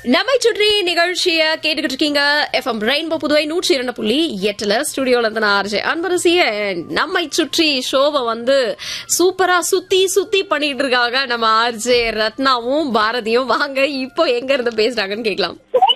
நம்மை சுற்றி நிகழ்ச்சிய கேட்டுக்கிட்டு இருக்கீங்க எஃப்எம் ரெயின்போ புதுவை நூற்றி இரண்டு புள்ளி எட்டுல ஸ்டுடியோல இருந்து நான் ஆர்ஜே அன்பரசிய நம்மை சுற்றி ஷோவை வந்து சூப்பரா சுத்தி சுத்தி பண்ணிட்டு இருக்காங்க நம்ம ஆர்ஜே ரத்னாவும் பாரதியும் வாங்க இப்போ எங்க இருந்து பேசுறாங்கன்னு கேட்கலாம்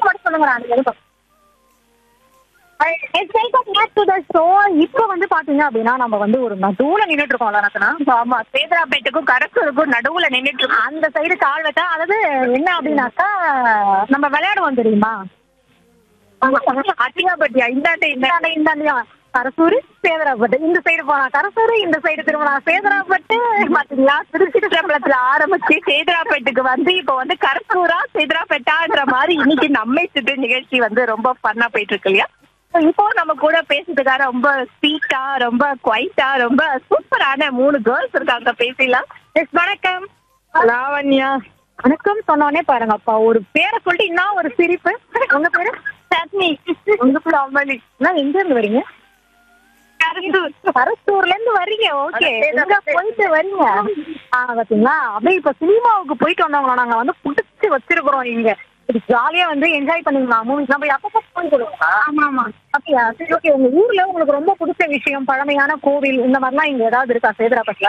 இப்ப வந்து பாத்தீங்க அப்படின்னா நம்ம வந்து ஒரு நடுவுல நின்னுட்டு இருக்கோம் ரத்னா ஆமா சேதராப்பேட்டுக்கும் கரசூருக்கும் நடுவுல நின்னுட்டு இருக்கோம் அந்த சைடு கால் வச்சா அதாவது என்ன அப்படின்னாக்கா நம்ம விளையாடுவோம் தெரியுமா அட்டியாபட்டியா இந்தாண்ட இந்தாண்ட இந்தாண்டியா கரசூர் சேதராப்பட்டு இந்த சைடு போனா கரசூர் இந்த சைடு திரும்பினா சேதராப்பட்டு பாத்தீங்களா திருச்சிற்றம்பலத்துல ஆரம்பிச்சு சேதராப்பேட்டுக்கு வந்து இப்ப வந்து கரசூரா சேதராப்பேட்டான்ற மாதிரி இன்னைக்கு நம்மை சுற்று நிகழ்ச்சி வந்து ரொம்ப ஃபன்னா போயிட்டு இருக்கு இல்லையா So, இப்போ நம்ம கூட பேசுறதுக்காக ரொம்ப ஸ்வீட்டா ரொம்ப குவைட்டா ரொம்ப சூப்பரான மூணு கேர்ள்ஸ் இருக்காங்க பேசலாம் எஸ் வணக்கம் லாவண்யா வணக்கம் சொன்னோடனே பாருங்க அப்பா ஒரு பேரை சொல்லிட்டு இன்னும் ஒரு சிரிப்பு உங்க பேரு சட்னி உங்க பேரு அம்மலி நான் எங்க இருந்து வரீங்க கரசூர்ல இருந்து வரீங்க ஓகே எங்க போயிட்டு வரீங்க ஆ பாத்தீங்களா அப்படியே இப்ப சினிமாவுக்கு போயிட்டு வந்தவங்கள நாங்க வந்து புடிச்சு வச்சிருக்கிறோம் இங்க இப்படி ஜாலியா வந்து என்ஜாய் பண்ணிக்கலாம் மூவிஸ் நம்ம அப்பப்போ போய் கொடுங்க ஆமா ஆமா அப்படியா சரி ஓகே உங்க ஊர்ல உங்களுக்கு ரொம்ப பிடிச்ச விஷயம் பழமையான கோவில் இந்த மாதிரிலாம் இங்க ஏதாவது இருக்கா சேதராப்பட்டுல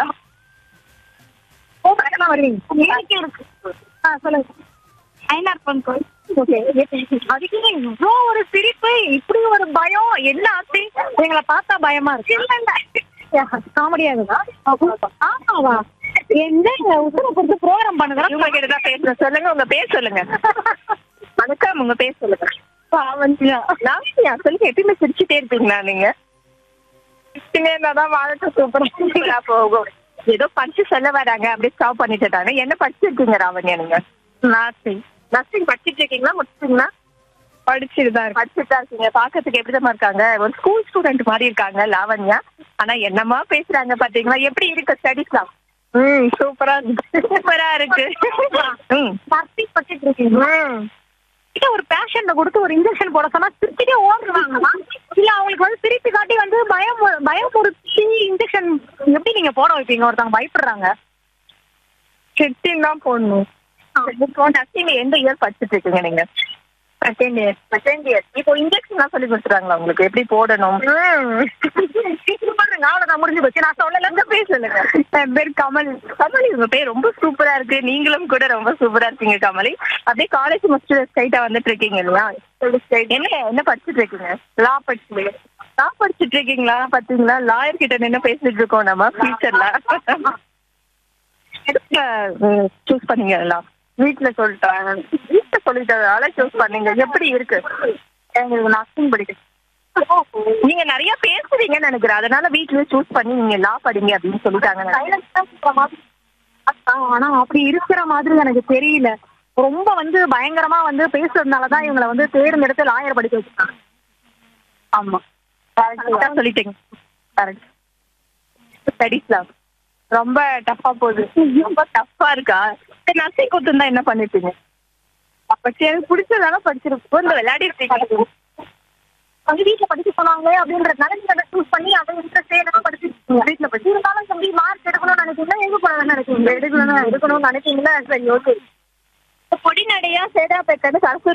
ஓ கரெக்டா வருவீங்க ஆ சொல்லுங்க ஐநார்பன் கோயில் ஓகே அதுக்கு இவ்வளோ ஒரு சிரிப்பு இப்படி ஒரு பயம் என்ன ஆச்சு எங்களை பார்த்தா பயமா இருக்கு காமெடியா இருக்குதா ஆமாவா எந்த உத்தர பொறுத்து ப்ரோக்ராம் பண்ணுங்க இவங்க கிட்ட தான் பேசுறேன் சொல்லுங்க உங்க பேர் சொல்லுங்க வணக்கம் உங்க பேர் சொல்லுங்க லாவண்யா லாவண்யா சொல்லுங்க எப்பயுமே சிரிச்சுட்டே இருப்பீங்களா நீங்க சிரிச்சுட்டே இருந்தாதான் வாழ்க்கை சூப்பரா போகும் ஏதோ படிச்சு சொல்ல வராங்க அப்படியே ஸ்டாப் பண்ணிட்டுட்டாங்க என்ன படிச்சிருக்கீங்க ராவண்யா நீங்க நர்சிங் நர்சிங் படிச்சிட்டு இருக்கீங்களா முடிச்சிட்டீங்களா படிச்சுட்டு தான் படிச்சுட்டு தான் இருக்கீங்க பாக்கிறதுக்கு எப்படிதான் இருக்காங்க ஒரு ஸ்கூல் ஸ்டூடெண்ட் மாதிரி இருக்காங்க லாவண்யா ஆனா என்னமா பேசுறாங்க பாத்தீங்களா எப்படி இருக்கு ஸ்டடிஸ்லாம் ம் சூப்பரா இருக்கு சூப்பரா இருக்கு ம் நர்சிங் படிச்சுட்டு இருக்கீங்க ம் கிட்ட ஒரு பேஷண்ட கொடுத்து ஒரு இன்ஜெக்ஷன் போட சொன்னா திருப்பிட்டே ஓடுறாங்க இல்ல அவங்களுக்கு வந்து திருப்பி காட்டி வந்து பயம் பயமுறுத்தி இன்ஜெக்ஷன் எப்படி நீங்க போட வைப்பீங்க ஒருத்தவங்க பயப்படுறாங்க சிட்டின் தான் போடணும் இப்போ நர்சிங் எந்த இயர் படிச்சுட்டு இருக்கீங்க நீங்க செகண்ட் இயர் செகண்ட் இயர் இப்போ இன்ஜெக்ஷன் எல்லாம் சொல்லி கொடுத்துறாங்களா உங்களுக்கு எப்படி போடணும் அவ்வளவுதான் முடிஞ்சு போச்சு நான் சொல்லல உங்க பேர் சொல்லுங்க என் பேர் கமல் கமலி உங்க பேர் ரொம்ப சூப்பரா இருக்கு நீங்களும் கூட ரொம்ப சூப்பரா இருக்கீங்க கமலி அப்படியே காலேஜ் முடிச்சுட்டு ஸ்ட்ரைட்டா வந்துட்டு இருக்கீங்க இல்லையா என்ன என்ன படிச்சுட்டு இருக்கீங்க லா படிச்சுட்டு லா படிச்சுட்டு இருக்கீங்களா பாத்தீங்களா லாயர் கிட்ட நின்னு பேசிட்டு இருக்கோம் நம்ம ஃபியூச்சர்ல எதுக்கு சூஸ் பண்ணீங்க எல்லாம் வீட்டுல சொல்லிட்டாங்க வீட்டுல சொல்லிட்டதால சூஸ் பண்ணீங்க எப்படி இருக்கு எங்களுக்கு நர்சிங் படிக்க நீங்க நிறைய பேசுறீங்கன்னு நினைக்கிறேன் அதனால வீட்லயே சூஸ் பண்ணி நீங்க லா படிங்க அப்படின்னு சொல்லிட்டாங்க நினைக்கிறேன். ஆனா அப்படி இருக்கிற மாதிரி எனக்கு தெரியல ரொம்ப வந்து பயங்கரமா வந்து பேசுறதுனாலதான் இவங்களை வந்து தேர்ந்தெடுத்து லாயர் படிக்க வச்சிருக்காங்க ஆமா கரெக்டா சொல்லிட்டீங்க கரெக்ட் ஸ்டடிஸ்லாம் ரொம்ப டஃப்பா போகுது ரொம்ப டஃப்பா இருக்கா நர்சிங் கொடுத்துருந்தா என்ன பண்ணிருப்பீங்க அப்ப எனக்கு பிடிச்சதால படிச்சிருப்போம் இந்த விளையாடி இருக்கீங்க வந்து வீட்டுல படிக்க சொன்னாங்களே அப்படின்றதுனால நீங்க அதை சூஸ் பண்ணி அதை இன்ட்ரெஸ்டே நான் படிச்சிருக்கீங்க வீட்டுல படிச்சு இருந்தாலும் தம்பி மார்க் எடுக்கணும்னு நினைச்சீங்கன்னா எங்க போகணும்னு நினைச்சீங்க எடுக்கணும் எடுக்கணும்னு நினைச்சீங்களா சரி ஓகே பொடி நடையா சேதாப்பேட்டை